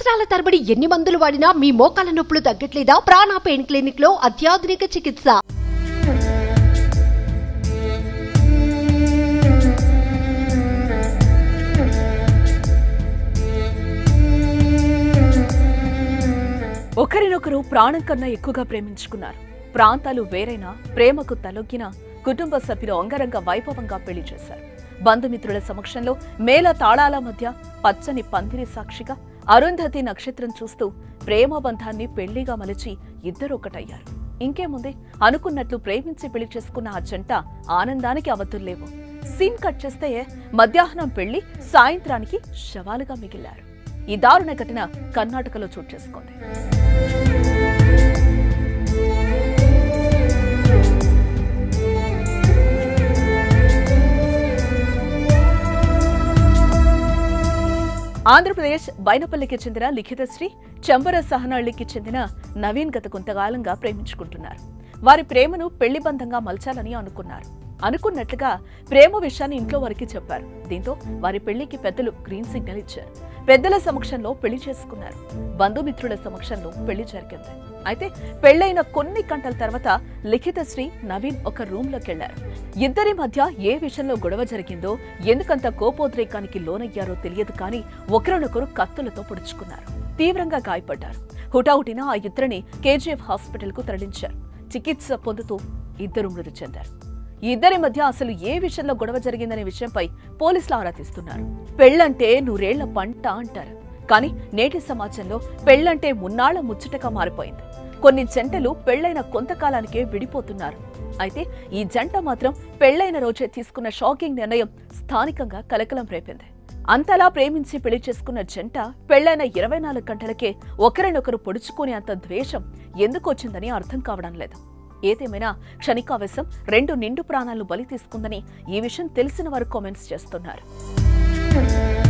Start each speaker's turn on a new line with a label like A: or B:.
A: సంవత్సరాల తరబడి ఎన్ని మందులు వాడినా మీ మోకాల నొప్పులు తగ్గట్లేదా ప్రాణ పెయిన్ క్లినిక్ లో అత్యాధునిక చికిత్స
B: ఒకరినొకరు ప్రాణం కన్నా ఎక్కువగా ప్రేమించుకున్నారు ప్రాంతాలు వేరైనా ప్రేమకు తలొగ్గిన కుటుంబ సభ్యులు అంగరంగ వైభవంగా పెళ్లి చేశారు బంధుమిత్రుల సమక్షంలో మేళ తాళాల మధ్య పచ్చని పందిరి సాక్షిగా అరుంధతి నక్షత్రం చూస్తూ ప్రేమ బంధాన్ని పెళ్లిగా మలిచి ఇద్దరు ఒకటయ్యారు ఇంకేముంది అనుకున్నట్లు ప్రేమించి పెళ్లి చేసుకున్న ఆ జంట ఆనందానికి అవతుల్లేవు సీన్ కట్ చేస్తే మధ్యాహ్నం పెళ్లి సాయంత్రానికి శవాలుగా మిగిలారు ఈ దారుణ ఘటన కర్ణాటకలో చోటు చేసుకుంది ఆంధ్రప్రదేశ్ బైనపల్లికి చెందిన లిఖితశ్రీ చంబర సహనహళ్లికి చెందిన నవీన్ గత కొంతకాలంగా ప్రేమించుకుంటున్నారు వారి ప్రేమను పెళ్లి బంధంగా మలచాలని అనుకున్నారు అనుకున్నట్లుగా ప్రేమ విషయాన్ని ఇంట్లో వారికి చెప్పారు దీంతో వారి పెళ్లికి పెద్దలు గ్రీన్ సిగ్నల్ ఇచ్చారు పెద్దల సమక్షంలో పెళ్లి చేసుకున్నారు బంధుమిత్రుల సమక్షంలో పెళ్లి జరిగింది అయితే పెళ్లైన కొన్ని గంటల తర్వాత లిఖితశ్రీ నవీన్ ఒక రూమ్ లోకి వెళ్లారు ఇద్దరి మధ్య ఏ విషయంలో గొడవ జరిగిందో ఎందుకంత కోపోద్రేకానికి లోనయ్యారో తెలియదు కానీ ఒకరినొకరు కత్తులతో పొడుచుకున్నారు తీవ్రంగా గాయపడ్డారు హుటాహుటిన ఆ ఇద్దరిని కేజీఎఫ్ హాస్పిటల్ కు తరలించారు చికిత్స పొందుతూ ఇద్దరు మృతి చెందారు ఈ ఇద్దరి మధ్య అసలు ఏ విషయంలో గొడవ జరిగిందనే విషయంపై పోలీసులు ఆరా తీస్తున్నారు పెళ్ళంటే నూరేళ్ల పంట అంటారు కానీ నేటి సమాజంలో పెళ్ళంటే మున్నాళ్ల ముచ్చటగా మారిపోయింది కొన్ని జంటలు పెళ్లైన కొంతకాలానికే విడిపోతున్నారు అయితే ఈ జంట మాత్రం పెళ్లైన రోజే తీసుకున్న షాకింగ్ నిర్ణయం స్థానికంగా కలకలం రేపింది అంతలా ప్రేమించి పెళ్లి చేసుకున్న జంట పెళ్లైన ఇరవై నాలుగు గంటలకే ఒకరినొకరు పొడుచుకునే అంత ద్వేషం ఎందుకు వచ్చిందని అర్థం కావడం లేదు ఏదేమైనా క్షణికావేశం రెండు నిండు ప్రాణాలను బలి తీసుకుందని ఈ విషయం తెలిసిన వారు కామెంట్స్ చేస్తున్నారు